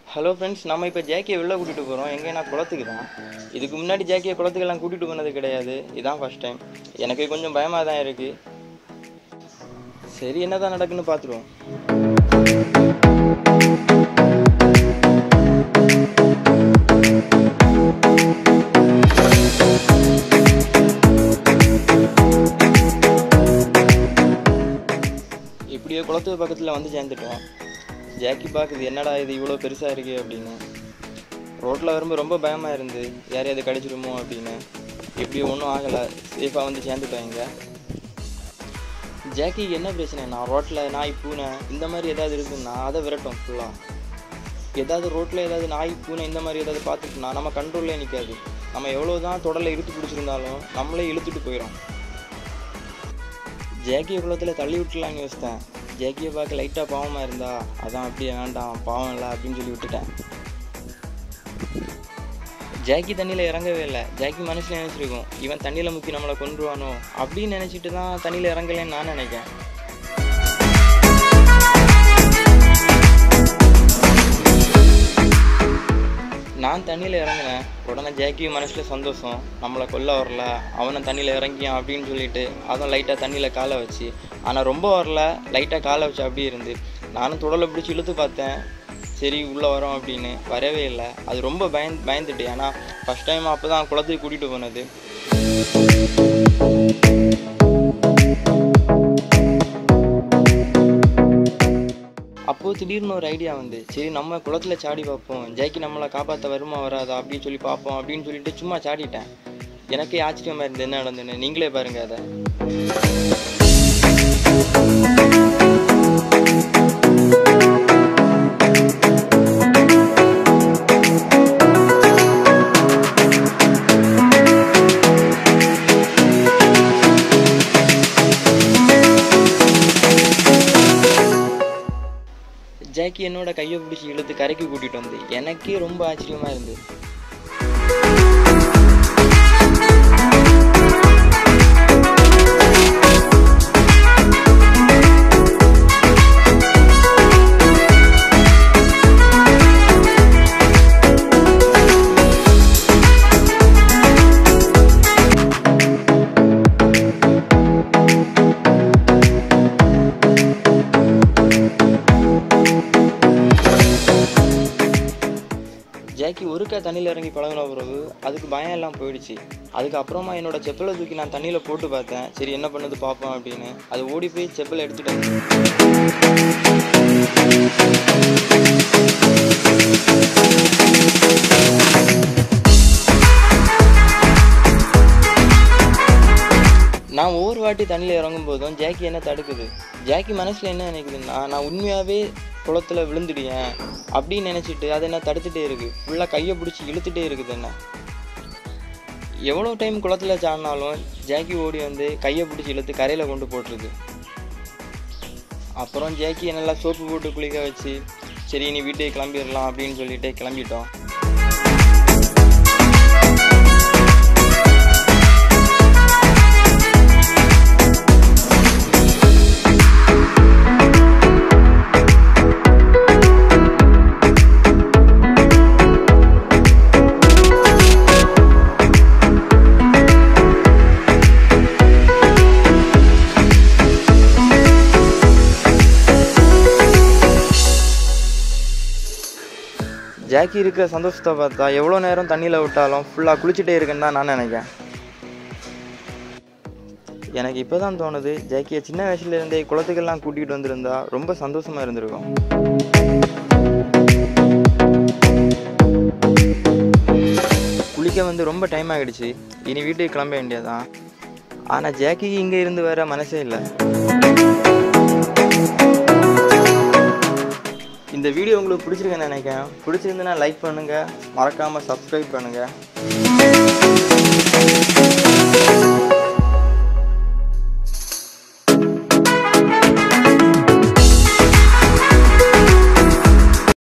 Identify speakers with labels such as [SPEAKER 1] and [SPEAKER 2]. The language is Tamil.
[SPEAKER 1] ஹலோ ஃப்ரெண்ட்ஸ் நம்ம இப்போ ஜேக்கியை வெளில கூட்டிகிட்டு போகிறோம் எங்கேனா குளத்துக்கு தான் இதுக்கு முன்னாடி ஜேக்கியை குளத்துக்கெல்லாம் கூட்டிகிட்டு போனது கிடையாது இதான் ஃபஸ்ட் டைம் எனக்கு கொஞ்சம் பயமாக தான் இருக்குது சரி என்ன தான் நடக்குன்னு பார்த்துருவோம் இப்படியே குளத்து பக்கத்தில் வந்து சேர்ந்துட்டோம் ஜாக்கி பார்க்குது என்னடா இது இவ்வளோ பெருசாக இருக்கு அப்படின்னு ரோட்டில் வரும்போது ரொம்ப பயமாக இருந்து யாரையாவது கடிச்சிடுமோ அப்படின்னு இப்படி ஒன்றும் ஆகலை சேஃபாக வந்து சேர்ந்துட்டோம் இங்கே ஜாக்கிக்கு என்ன பிரச்சனைனா ரோட்டில் நாய் பூனை இந்த மாதிரி ஏதாவது இருக்குன்னா அதை விரட்டும் ஃபுல்லாக ஏதாவது ரோட்டில் ஏதாவது நாய் பூனை இந்த மாதிரி ஏதாவது பார்த்துட்டுனா நம்ம கண்ட்ரோல்லே நிற்காது நம்ம எவ்வளோ தான் தொடரில் இழுத்து பிடிச்சிருந்தாலும் நம்மளே இழுத்துட்டு போயிடும் ஜேக்கிய குளத்தில் தள்ளி விட்டுலான்னு யோசித்தேன் ஜேக்கியை பார்க்க லைட்டாக பாவமாக இருந்தா அதான் அப்படியே வேண்டாம் பாவம் இல்லை அப்படின்னு சொல்லி விட்டுட்டேன் ஜாக்கி தண்ணியில் இறங்கவே இல்லை ஜாக்கி மனசில் நினச்சிருக்கும் இவன் தண்ணியில் முக்கி நம்மளை கொண்டுருவானோ அப்படின்னு நினச்சிட்டு தான் தண்ணியில் இறங்கலைன்னு நான் நினைக்கிறேன் நான் தண்ணியில் இறங்கினேன் உடனே ஜாக்கியும் மனசில் சந்தோஷம் நம்மளை கொல்ல வரல அவனை தண்ணியில் இறங்கியான் அப்படின்னு சொல்லிட்டு அதுவும் லைட்டாக தண்ணியில் காலை வச்சு ஆனால் ரொம்ப வரல லைட்டாக காலை வச்சு அப்படியே இருந்து நானும் தொடலை பிடிச்சி இழுத்து பார்த்தேன் சரி உள்ளே வரோம் அப்படின்னு வரவே இல்லை அது ரொம்ப பயந் பயந்துட்டு ஏன்னா ஃபஸ்ட் டைம் அப்போ தான் குளத்துக்கு கூட்டிகிட்டு போனது அப்போது திடீர்னு ஒரு ஐடியா வந்து சரி நம்ம குளத்தில் சாடி பார்ப்போம் ஜெய்க்கு நம்மளை காப்பாற்ற வருமா வராதா அப்படின்னு சொல்லி பார்ப்போம் அப்படின்னு சொல்லிட்டு சும்மா சாடிட்டேன் எனக்கே ஆச்சரியமாக இருந்தது என்ன நடந்துன்னு நீங்களே பாருங்கள் அதை ஜாக்கி என்னோட கையை பிடிச்சி இழுத்து கரைக்கு கூட்டிகிட்டு வந்து எனக்கே ரொம்ப ஆச்சரியமாக இருந்தது ஜாக்கி ஒருக்கா தண்ணியில் இறங்கி பழகின பிறகு அதுக்கு பயம் எல்லாம் போயிடுச்சு அதுக்கப்புறமா என்னோட செப்பலை தூக்கி நான் தண்ணியில் போட்டு பார்த்தேன் சரி என்ன பண்ணுது பார்ப்போம் அப்படின்னு அது ஓடி போய் செப்பலை எடுத்துட்டு வந்து நான் ஒவ்வொரு வாட்டி தண்ணியில் இறங்கும் போதும் ஜாக்கி என்ன தடுக்குது ஜாக்கி மனசில் என்ன நினைக்குதுன்னா நான் உண்மையாகவே குளத்தில் விழுந்துடுவேன் அப்படின்னு நினச்சிட்டு அதை என்ன தடுத்துட்டே இருக்குது ஃபுல்லாக கையை பிடிச்சி இழுத்துட்டே இருக்குது என்ன எவ்வளோ டைம் குளத்தில் சாடினாலும் ஜாக்கி ஓடி வந்து கையை பிடிச்சி இழுத்து கரையில் கொண்டு போட்டுருது அப்புறம் ஜாக்கியை நல்லா சோப்பு போட்டு குளிக்க வச்சு சரி நீ வீட்டுக்கு கிளம்பிடலாம் அப்படின்னு சொல்லிட்டு கிளம்பிட்டோம் ஜாக்கி இருக்கிற சந்தோஷத்தை பார்த்தா எவ்வளோ நேரம் தண்ணியில் விட்டாலும் ஃபுல்லாக குளிச்சுட்டே இருக்குன்னு தான் நான் நினைக்கிறேன் எனக்கு இப்போ தான் தோணுது ஜாக்கியை சின்ன வயசுலேருந்தே குளத்துக்கெல்லாம் கூட்டிகிட்டு வந்திருந்தா ரொம்ப சந்தோஷமாக இருந்திருக்கும் குளிக்க வந்து ரொம்ப டைம் ஆகிடுச்சு இனி வீட்டுக்கு கிளம்ப வேண்டியதான் ஆனால் ஜாக்கிக்கு இங்கே இருந்து வர மனசே இல்லை இந்த வீடியோ உங்களுக்கு பிடிச்சிருக்குன்னு நினைக்கிறேன் பிடிச்சிருந்துன்னா லைக் பண்ணுங்கள் மறக்காமல் சப்ஸ்கிரைப் பண்ணுங்கள்